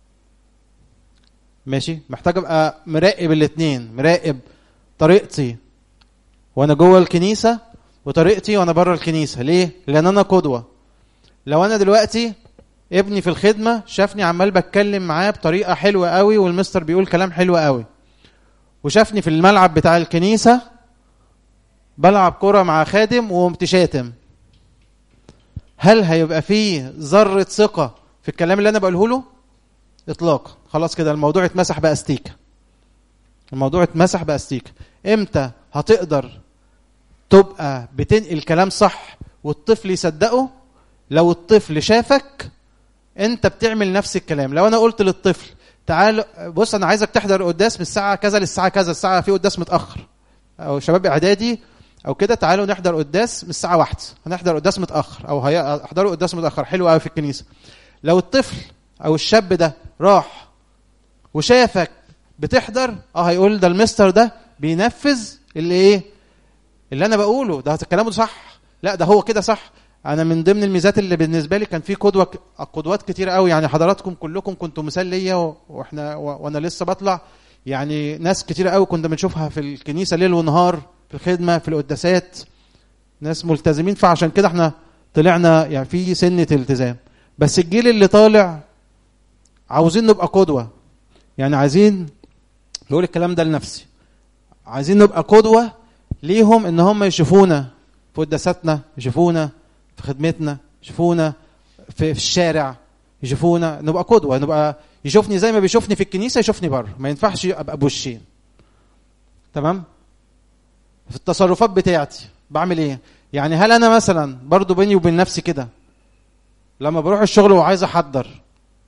ماشي محتاج ابقى مراقب الاثنين مراقب طريقتي وانا جوه الكنيسه وطريقتي وانا بره الكنيسه ليه لان انا قدوه لو انا دلوقتي ابني في الخدمه شافني عمال بتكلم معاه بطريقه حلوه قوي والمستر بيقول كلام حلو قوي وشافني في الملعب بتاع الكنيسه بلعب كره مع خادم وقمت شاتم هل هيبقى فيه ذره ثقه في الكلام اللي انا بقوله له اطلاقا خلاص كده الموضوع اتمسح باستيكه الموضوع اتمسح باستيكه امتى هتقدر تبقى بتنقل كلام صح والطفل يصدقه لو الطفل شافك انت بتعمل نفس الكلام لو انا قلت للطفل تعال بص انا عايزك تحضر قداس من الساعه كذا للساعه كذا الساعه في قداس متاخر او شباب اعدادي او كده تعالوا نحضر قداس من الساعه واحدة هنحضر قداس متاخر او هيحضروا قداس متاخر حلو قوي في الكنيسه لو الطفل او الشاب ده راح وشافك بتحضر اه هيقول ده المستر ده بينفذ اللي ايه اللي انا بقوله ده كلامه صح لا ده هو كده صح انا من ضمن الميزات اللي بالنسبه لي كان في قدوه قدوات كتير قوي يعني حضراتكم كلكم كنتوا مثال ليا واحنا وانا لسه بطلع يعني ناس كتير قوي كنا بنشوفها في الكنيسه ليل ونهار في الخدمه في القداسات ناس ملتزمين فعشان كده احنا طلعنا يعني في سنه التزام بس الجيل اللي طالع عاوزين نبقى قدوه يعني عايزين بقول الكلام ده لنفسي عايزين نبقى قدوه ليهم ان هم يشوفونا في قداساتنا يشوفونا في خدمتنا يشوفونا في, في الشارع يشوفونا نبقى قدوه نبقى يشوفني زي ما بيشوفني في الكنيسه يشوفني بره ما ينفعش ابقى بوشين تمام في التصرفات بتاعتي بعمل ايه يعني هل انا مثلا برضو بيني وبين نفسي كده لما بروح الشغل وعايز احضر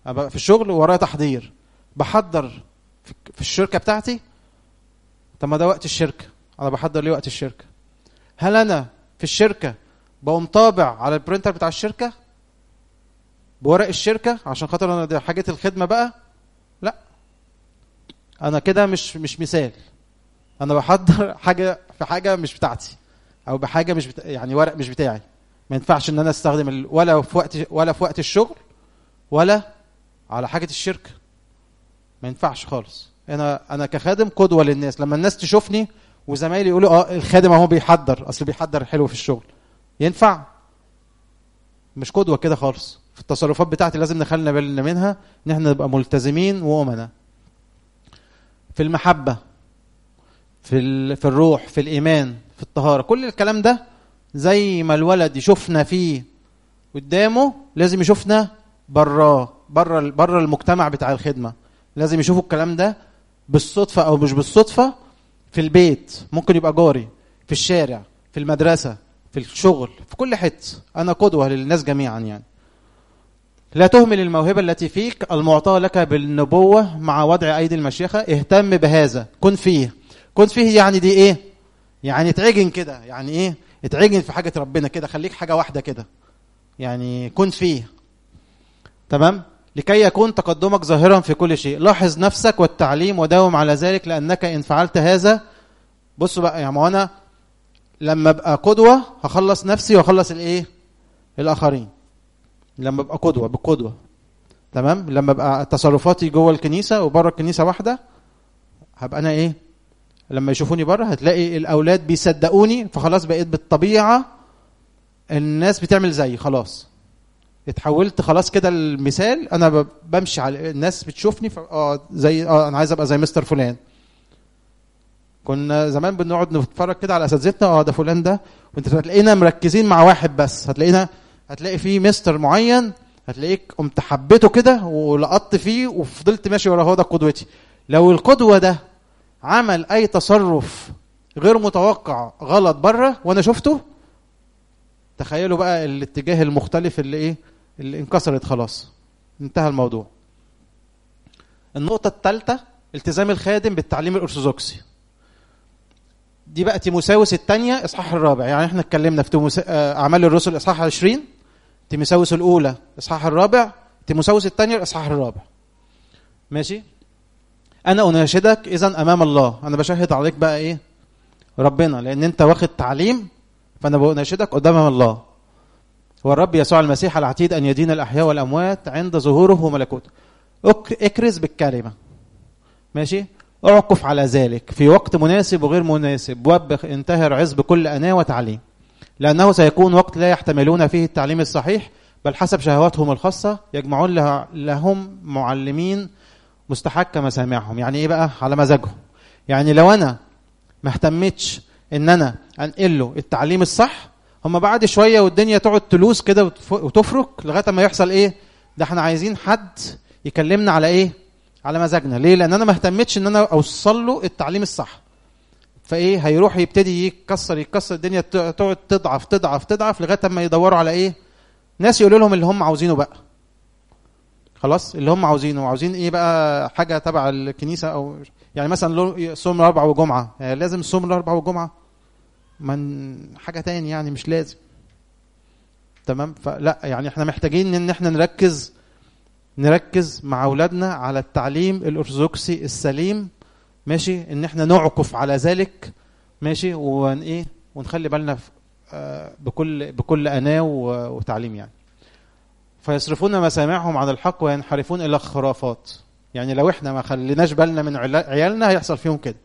ابقى في الشغل ورايا تحضير بحضر في- في الشركه بتاعتي طب ما ده وقت الشركه انا بحضر ليه وقت الشركه هل انا في الشركه بقوم طابع على البرينتر بتاع الشركه بورق الشركه عشان خاطر انا دي حاجه الخدمه بقى لا انا كده مش مش مثال انا بحضر حاجه في حاجه مش بتاعتي او بحاجه مش بتا... يعني ورق مش بتاعي ما ينفعش ان انا استخدم ال... ولا في وقت ولا في وقت الشغل ولا على حاجه الشركه ما ينفعش خالص انا انا كخادم قدوه للناس لما الناس تشوفني وزمايلي يقولوا اه الخادم اهو بيحضر اصل بيحضر حلو في الشغل ينفع مش قدوه كده خالص في التصرفات بتاعتي لازم نخلي بالنا منها ان احنا نبقى ملتزمين وامنا في المحبه في ال... في الروح في الايمان في الطهاره كل الكلام ده زي ما الولد يشوفنا فيه قدامه لازم يشوفنا براه بره بره المجتمع بتاع الخدمه لازم يشوفوا الكلام ده بالصدفه او مش بالصدفه في البيت ممكن يبقى جاري في الشارع في المدرسه في الشغل في كل حته انا قدوه للناس جميعا يعني لا تهمل الموهبه التي فيك المعطاه لك بالنبوه مع وضع ايدي المشيخه اهتم بهذا كن فيه كن فيه يعني دي ايه يعني اتعجن كده يعني ايه اتعجن في حاجه ربنا كده خليك حاجه واحده كده يعني كن فيه تمام لكي يكون تقدمك ظاهرا في كل شيء لاحظ نفسك والتعليم وداوم على ذلك لانك ان فعلت هذا بصوا بقى يعني ما هو انا لما ابقى قدوه هخلص نفسي واخلص الايه الاخرين لما ابقى قدوه بقدوه تمام لما ابقى تصرفاتي جوه الكنيسه وبره الكنيسه واحده هبقى انا ايه لما يشوفوني بره هتلاقي الاولاد بيصدقوني فخلاص بقيت بالطبيعه الناس بتعمل زيي خلاص اتحولت خلاص كده المثال انا ب- بمشي على الناس بتشوفني ف... اه زي اه انا عايز ابقى زي مستر فلان كنا زمان بنقعد نتفرج كده على اساتذتنا اه ده فلان ده وانت هتلاقينا مركزين مع واحد بس هتلاقينا هتلاقي فيه مستر معين هتلاقيك قمت حبيته كده ولقطت فيه وفضلت ماشي ورا هو ده قدوتي لو القدوه ده عمل اي تصرف غير متوقع غلط بره وانا شفته تخيلوا بقى الاتجاه المختلف اللي ايه اللي انكسرت خلاص انتهى الموضوع النقطة الثالثة التزام الخادم بالتعليم الأرثوذكسي دي بقى تيموساوس الثانية إصحاح الرابع يعني احنا اتكلمنا في تيموس... آه، أعمال الرسل إصحاح 20 تيموساوس الأولى إصحاح الرابع تيموساوس الثانية الإصحاح الرابع ماشي أنا أناشدك إذا أمام الله أنا بشهد عليك بقى إيه ربنا لأن أنت واخد تعليم فأنا بناشدك قدام الله والرب يسوع المسيح العتيد أن يدين الأحياء والأموات عند ظهوره وملكوته أك- اكرز بالكلمة ماشي اعكف على ذلك في وقت مناسب وغير مناسب وبخ انتهر عز بكل أناة وتعليم لأنه سيكون وقت لا يحتملون فيه التعليم الصحيح بل حسب شهواتهم الخاصة يجمعون لها لهم معلمين مستحق مسامعهم يعني ايه بقى على مزاجهم يعني لو انا ما اهتمتش ان انا انقل له التعليم الصح هم بعد شويه والدنيا تقعد تلوس كده وتف- وتفرك لغايه ما يحصل ايه ده احنا عايزين حد يكلمنا على ايه على مزاجنا ليه لان انا ما اهتمتش ان انا اوصل له التعليم الصح فايه هيروح يبتدي يكسر يكسر الدنيا ت- تقعد تضعف تضعف تضعف لغايه ما يدوروا على ايه ناس يقولوا لهم اللي هم عاوزينه بقى خلاص اللي هم عاوزينه عاوزين ايه بقى حاجه تبع الكنيسه او يعني مثلا لو- صوم الاربع وجمعه يعني لازم صوم الاربع وجمعه من حاجه تاني يعني مش لازم تمام فلا يعني احنا محتاجين ان احنا نركز نركز مع اولادنا على التعليم الارثوذكسي السليم ماشي ان احنا نعكف على ذلك ماشي ون ايه ونخلي بالنا في- آه، بكل بكل اناه و- وتعليم يعني فيصرفون مسامعهم عن الحق وينحرفون الى الخرافات يعني لو احنا ما خليناش بالنا من علا- عيالنا هيحصل فيهم كده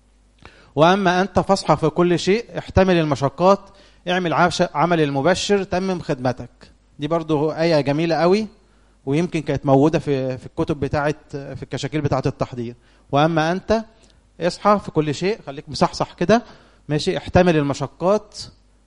واما انت فاصحى في كل شيء احتمل المشقات اعمل عش- عمل المبشر تمم خدمتك دي برضو آية جميلة قوي ويمكن كانت موجودة في في الكتب بتاعة في الكشاكيل بتاعة التحضير واما انت اصحى في كل شيء خليك مصحصح كده ماشي احتمل المشقات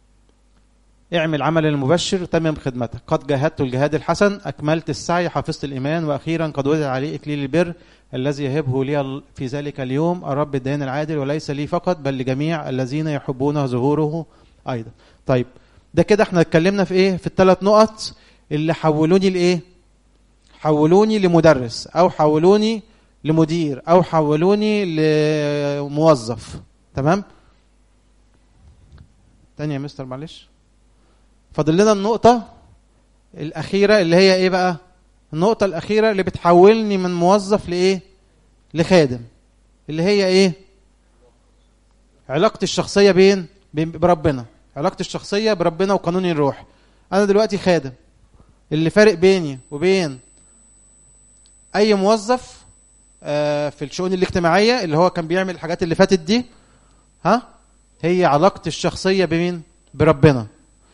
اعمل عمل المبشر تمم خدمتك قد جاهدت الجهاد الحسن اكملت السعي حفظت الايمان واخيرا قد وضع عليه اكليل البر الذي يهبه لي في ذلك اليوم الرب الدين العادل وليس لي فقط بل لجميع الذين يحبون ظهوره ايضا طيب ده كده احنا اتكلمنا في ايه في الثلاث نقط اللي حولوني لايه حولوني لمدرس او حولوني لمدير او حولوني لموظف تمام تاني يا مستر معلش فاضل لنا النقطة الأخيرة اللي هي إيه بقى؟ النقطة الأخيرة اللي بتحولني من موظف لإيه؟ لخادم اللي هي إيه؟ علاقتي الشخصية بين بين- بربنا علاقتي الشخصية بربنا وقانوني الروح أنا دلوقتي خادم اللي فارق بيني وبين أي موظف آه، في الشؤون الاجتماعية اللي هو كان بيعمل الحاجات اللي فاتت دي ها هي علاقتي الشخصية بمين؟ بربنا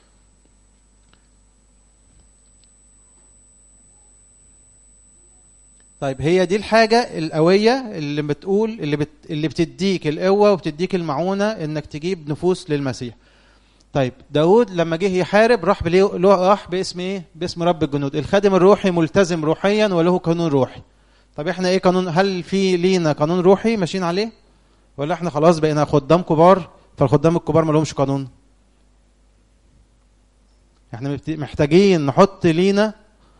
طيب هي دي الحاجة القوية اللي بتقول اللي بت اللي بتديك القوة وبتديك المعونة انك تجيب نفوس للمسيح. طيب داود لما جه يحارب راح بليه له- راح باسم ايه؟ باسم رب الجنود، الخادم الروحي ملتزم روحيا وله قانون روحي. طب احنا ايه قانون هل في لينا قانون روحي ماشيين عليه؟ ولا احنا خلاص بقينا خدام كبار فالخدام الكبار ما لهمش قانون؟ احنا مبت- محتاجين نحط لينا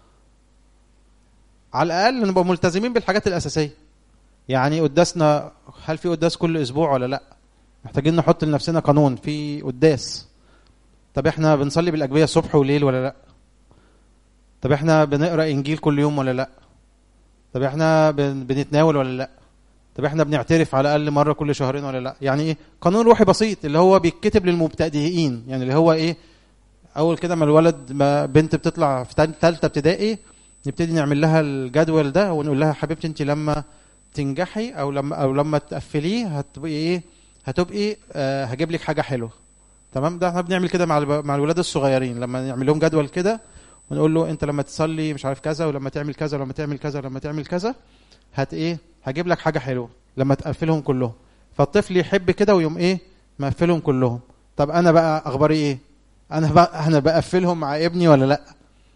على الاقل نبقى ملتزمين بالحاجات الاساسيه يعني قداسنا هل في قداس كل اسبوع ولا لا محتاجين نحط لنفسنا قانون في قداس طب احنا بنصلي بالاجبيه الصبح وليل ولا لا طب احنا بنقرا انجيل كل يوم ولا لا طب احنا بن- بنتناول ولا لا طب احنا بنعترف على الاقل مره كل شهرين ولا لا يعني ايه قانون روحي بسيط اللي هو بيتكتب للمبتدئين يعني اللي هو ايه اول كده ما الولد ما بنت بتطلع في تال- تالتة ابتدائي نبتدي نعمل لها الجدول ده ونقول لها حبيبتي انت لما تنجحي او لما او لما تقفليه هتبقي ايه هتبقي آه هجيب لك حاجه حلوه تمام ده احنا بنعمل كده مع الب- مع الولاد الصغيرين لما نعمل لهم جدول كده ونقول له انت لما تصلي مش عارف كذا ولما تعمل كذا ولما تعمل كذا ولما تعمل كذا هت ايه هجيب لك حاجه حلوه لما تقفلهم كلهم فالطفل يحب كده ويقوم ايه مقفلهم كلهم طب انا بقى اخباري ايه انا بقى انا بقفلهم مع ابني ولا لا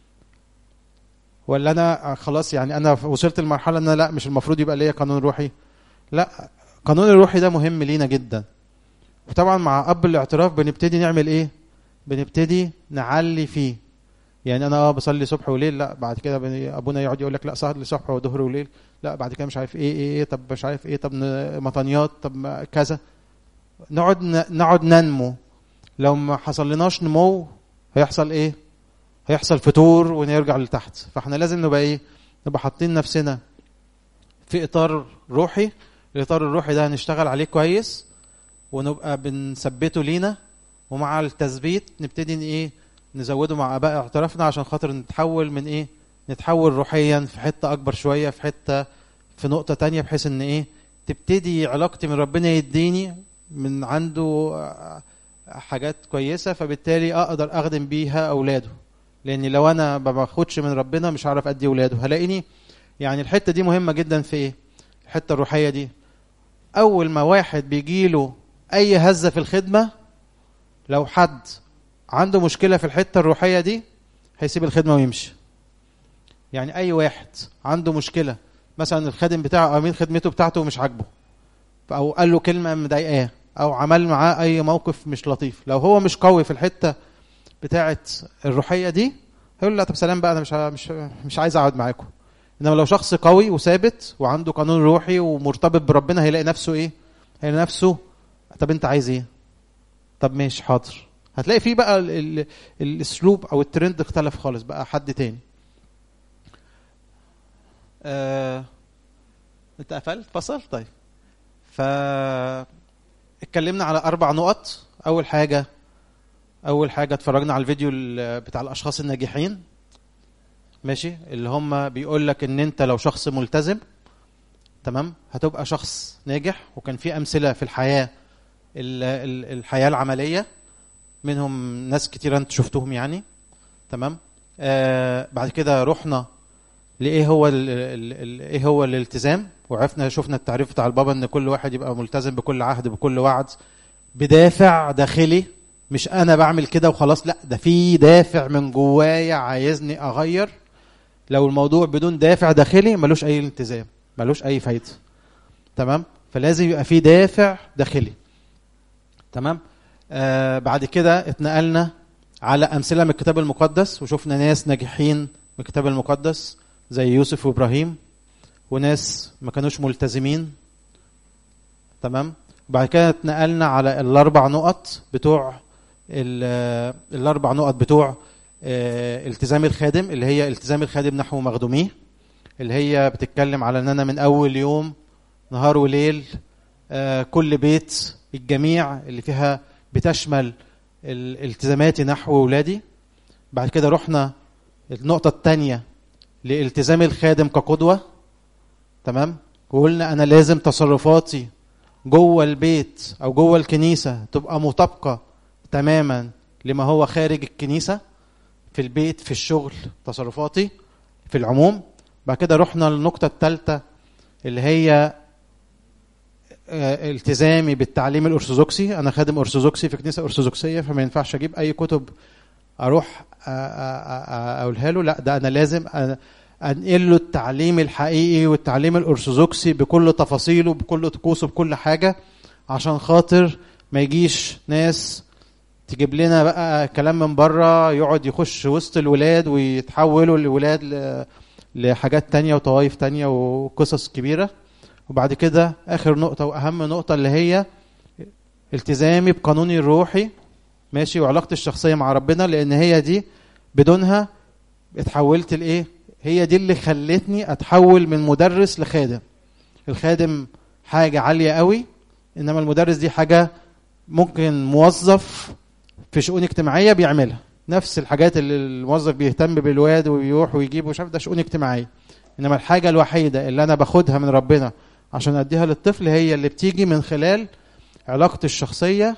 ولا انا خلاص يعني انا وصلت لمرحله ان أنا لا مش المفروض يبقى ليا قانون روحي لا قانون الروحي ده مهم لينا جدا وطبعا مع اب الاعتراف بنبتدي نعمل ايه بنبتدي نعلي فيه يعني انا اه بصلي صبح وليل لا بعد كده بن- ابونا يقعد يقول لك لا صلي صبح وظهر وليل لا بعد كده مش عارف ايه ايه, إيه طب مش عارف ايه طب ن- مطنيات طب ما كذا نقعد ن- نقعد ننمو لو ما حصلناش نمو هيحصل ايه هيحصل فتور ونرجع لتحت فاحنا لازم نبقى ايه نبقى حاطين نفسنا في اطار روحي الاطار الروحي ده هنشتغل عليه كويس ونبقى بنثبته لينا ومع التثبيت نبتدي ن- ايه نزوده مع اباء اعترافنا عشان خاطر نتحول من ايه نتحول روحيا في حته اكبر شويه في حته في نقطه تانية بحيث ان ايه تبتدي علاقتي من ربنا يديني من عنده آه، حاجات كويسه فبالتالي اقدر اخدم بيها اولاده لان لو انا ما باخدش من ربنا مش هعرف ادي اولاده هلاقيني يعني الحته دي مهمه جدا في ايه الحته الروحيه دي اول ما واحد بيجيله اي هزه في الخدمه لو حد عنده مشكله في الحته الروحيه دي هيسيب الخدمه ويمشي يعني اي واحد عنده مشكله مثلا الخادم بتاعه او امين خدمته بتاعته مش عاجبه او قال له كلمه مضايقاه او عمل معاه اي موقف مش لطيف لو هو مش قوي في الحته بتاعه الروحيه دي هيقول لا طب سلام بقى انا مش ه- مش مش عايز اقعد معاكم انما لو شخص قوي وثابت وعنده قانون روحي ومرتبط بربنا هيلاقي نفسه ايه هيلاقي نفسه طب انت عايز ايه طب ماشي حاضر هتلاقي فيه بقى ال ال الاسلوب او الترند اختلف خالص بقى حد تاني آه... انت قفلت فصل طيب ف اتكلمنا على اربع نقط اول حاجه اول حاجه اتفرجنا على الفيديو ال- بتاع الاشخاص الناجحين ماشي اللي هم بيقول لك ان انت لو شخص ملتزم تمام هتبقى شخص ناجح وكان في امثله في الحياه ال- ال- الحياه العمليه منهم ناس كتير انت شفتهم يعني تمام آه بعد كده رحنا لايه هو ال ال ال ايه هو الالتزام وعرفنا شفنا التعريف بتاع البابا ان كل واحد يبقى ملتزم بكل عهد بكل وعد بدافع داخلي مش انا بعمل كده وخلاص لا ده في دافع من جوايا عايزني اغير لو الموضوع بدون دافع داخلي ملوش اي التزام ملوش اي فايده تمام فلازم يبقى في دافع داخلي تمام آه بعد كده اتنقلنا على امثله من الكتاب المقدس وشفنا ناس ناجحين من الكتاب المقدس زي يوسف وابراهيم وناس ما كانوش ملتزمين تمام بعد كده اتنقلنا على الاربع نقط بتوع ال- الاربع نقط بتوع آه، التزام الخادم اللي هي التزام الخادم نحو مخدوميه اللي هي بتتكلم على ان انا من اول يوم نهار وليل آه، كل بيت الجميع اللي فيها بتشمل ال- التزاماتي نحو ولادي بعد كده رحنا النقطة الثانية لالتزام الخادم كقدوة تمام وقلنا أنا لازم تصرفاتي جوه البيت أو جوه الكنيسة تبقى مطابقة تماما لما هو خارج الكنيسة في البيت في الشغل تصرفاتي في العموم بعد كده رحنا للنقطة الثالثة اللي هي آه، التزامي بالتعليم الأرثوذكسي أنا خادم أرثوذكسي في كنيسة أرثوذكسية فما ينفعش أجيب أي كتب أروح آه، آه، آه، أقولها له لا ده أنا لازم أ- أنقل له التعليم الحقيقي والتعليم الأرثوذكسي بكل تفاصيله بكل طقوسه بكل حاجة عشان خاطر ما يجيش ناس تجيب لنا بقى كلام من بره يقعد يخش وسط الولاد ويتحولوا الولاد ل- لحاجات تانية وطوائف تانية وقصص كبيرة وبعد كده آخر نقطة وأهم نقطة اللي هي التزامي بقانوني الروحي ماشي وعلاقتي الشخصية مع ربنا لأن هي دي بدونها اتحولت لإيه؟ هي دي اللي خلتني أتحول من مدرس لخادم الخادم حاجة عالية قوي إنما المدرس دي حاجة ممكن موظف في شؤون اجتماعية بيعملها نفس الحاجات اللي الموظف بيهتم بالواد ويروح ويجيب ومش عارف ده شؤون اجتماعية إنما الحاجة الوحيدة اللي أنا باخدها من ربنا عشان أديها للطفل هي اللي بتيجي من خلال علاقتي الشخصية